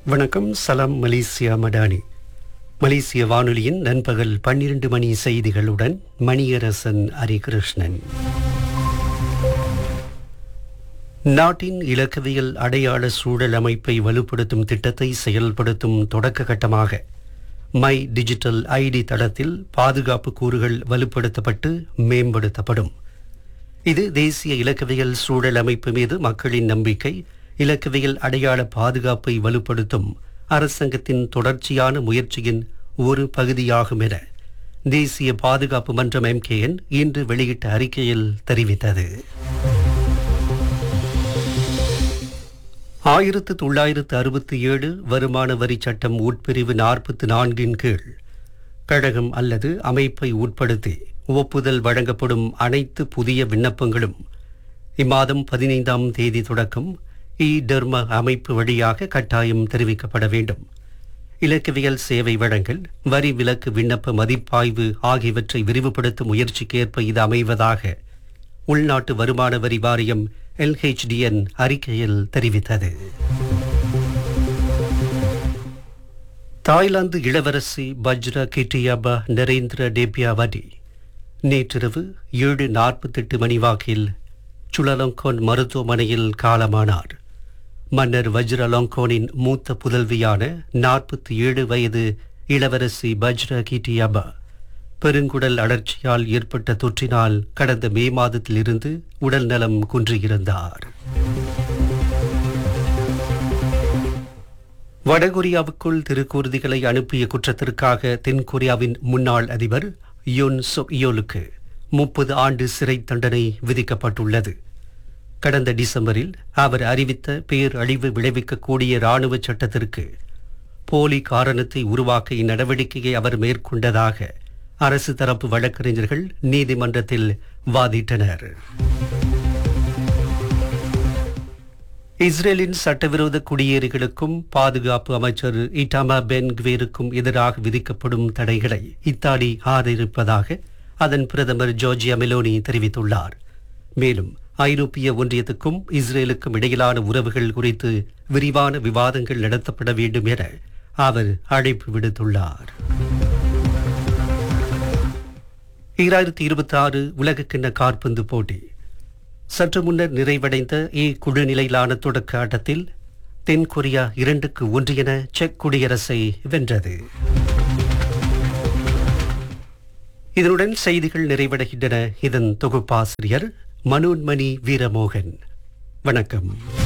வணக்கம் சலாம் மலேசியா மடானி மலேசிய வானொலியின் நண்பகல் பன்னிரண்டு மணி செய்திகளுடன் மணியரசன் ஹரிகிருஷ்ணன் நாட்டின் இலக்கவியல் அடையாள சூழல் அமைப்பை வலுப்படுத்தும் திட்டத்தை செயல்படுத்தும் தொடக்க கட்டமாக மை டிஜிட்டல் ஐடி தளத்தில் பாதுகாப்பு கூறுகள் வலுப்படுத்தப்பட்டு மேம்படுத்தப்படும் இது தேசிய இலக்கவியல் சூழல் அமைப்பு மீது மக்களின் நம்பிக்கை இலக்கவியல் அடையாள பாதுகாப்பை வலுப்படுத்தும் அரசாங்கத்தின் தொடர்ச்சியான முயற்சியின் ஒரு பகுதியாகும் என தேசிய பாதுகாப்பு மன்றம் எம்கேஎன் இன்று வெளியிட்ட அறிக்கையில் தெரிவித்தது ஆயிரத்து தொள்ளாயிரத்து அறுபத்தி ஏழு வருமான வரி சட்டம் உட்பிரிவு நாற்பத்தி நான்கின் கீழ் கழகம் அல்லது அமைப்பை உட்படுத்தி ஒப்புதல் வழங்கப்படும் அனைத்து புதிய விண்ணப்பங்களும் இம்மாதம் பதினைந்தாம் தேதி தொடக்கம் இ டெர்ம அமைப்பு வழியாக கட்டாயம் தெரிவிக்கப்பட வேண்டும் இலக்கவியல் சேவை வழங்கல் வரி விலக்கு விண்ணப்ப மதிப்பாய்வு ஆகியவற்றை விரிவுபடுத்தும் முயற்சிக்கேற்ப இது அமைவதாக உள்நாட்டு வருமான வரி வாரியம் எல்ஹெச்டிஎன் அறிக்கையில் தெரிவித்தது தாய்லாந்து இளவரசி பஜ்ரா கிட்டியாபா நரேந்திர டேபியாவடி நேற்றிரவு ஏழு நாற்பத்தெட்டு மணி வாக்கில் சுலலங்கோன் மருத்துவமனையில் காலமானார் மன்னர் வஜ்ரலங்கோனின் மூத்த புதல்வியான நாற்பத்தி ஏழு வயது இளவரசி பஜ்ரா கிட்டியாபா பெருங்குடல் அழற்சியால் ஏற்பட்ட தொற்றினால் கடந்த மே மாதத்திலிருந்து உடல் நலம் குன்றியிருந்தார் வடகொரியாவுக்குள் திருக்கூறுதிகளை அனுப்பிய குற்றத்திற்காக தென்கொரியாவின் முன்னாள் அதிபர் யோன் சொயோலுக்கு முப்பது ஆண்டு சிறை தண்டனை விதிக்கப்பட்டுள்ளது கடந்த டிசம்பரில் அவர் அறிவித்த பேரழிவு விளைவிக்கக்கூடிய இராணுவ சட்டத்திற்கு போலி காரணத்தை உருவாக்க இந்நடவடிக்கையை அவர் மேற்கொண்டதாக அரசு தரப்பு வழக்கறிஞர்கள் நீதிமன்றத்தில் வாதிட்டனர் இஸ்ரேலின் சட்டவிரோத குடியேறிகளுக்கும் பாதுகாப்பு அமைச்சர் இட்டாமா பென் குவேருக்கும் எதிராக விதிக்கப்படும் தடைகளை இத்தாலி ஆதரிப்பதாக அதன் பிரதமர் ஜோர்ஜியா மெலோனி தெரிவித்துள்ளார் மேலும் ஐரோப்பிய ஒன்றியத்துக்கும் இஸ்ரேலுக்கும் இடையிலான உறவுகள் குறித்து விரிவான விவாதங்கள் நடத்தப்பட வேண்டும் என அவர் அழைப்பு விடுத்துள்ளார் ஈராயிரத்தி இருபத்தி ஆறு உலகக்கிண்ண காற்பந்து போட்டி சற்று முன்னர் நிறைவடைந்த இ குழு நிலையிலான தொடக்க ஆட்டத்தில் தென்கொரியா இரண்டுக்கு ஒன்று என செக் குடியரசை வென்றது இதனுடன் செய்திகள் நிறைவடைகின்றன இதன் தொகுப்பாசிரியர் மனோன்மணி வீரமோகன் வணக்கம்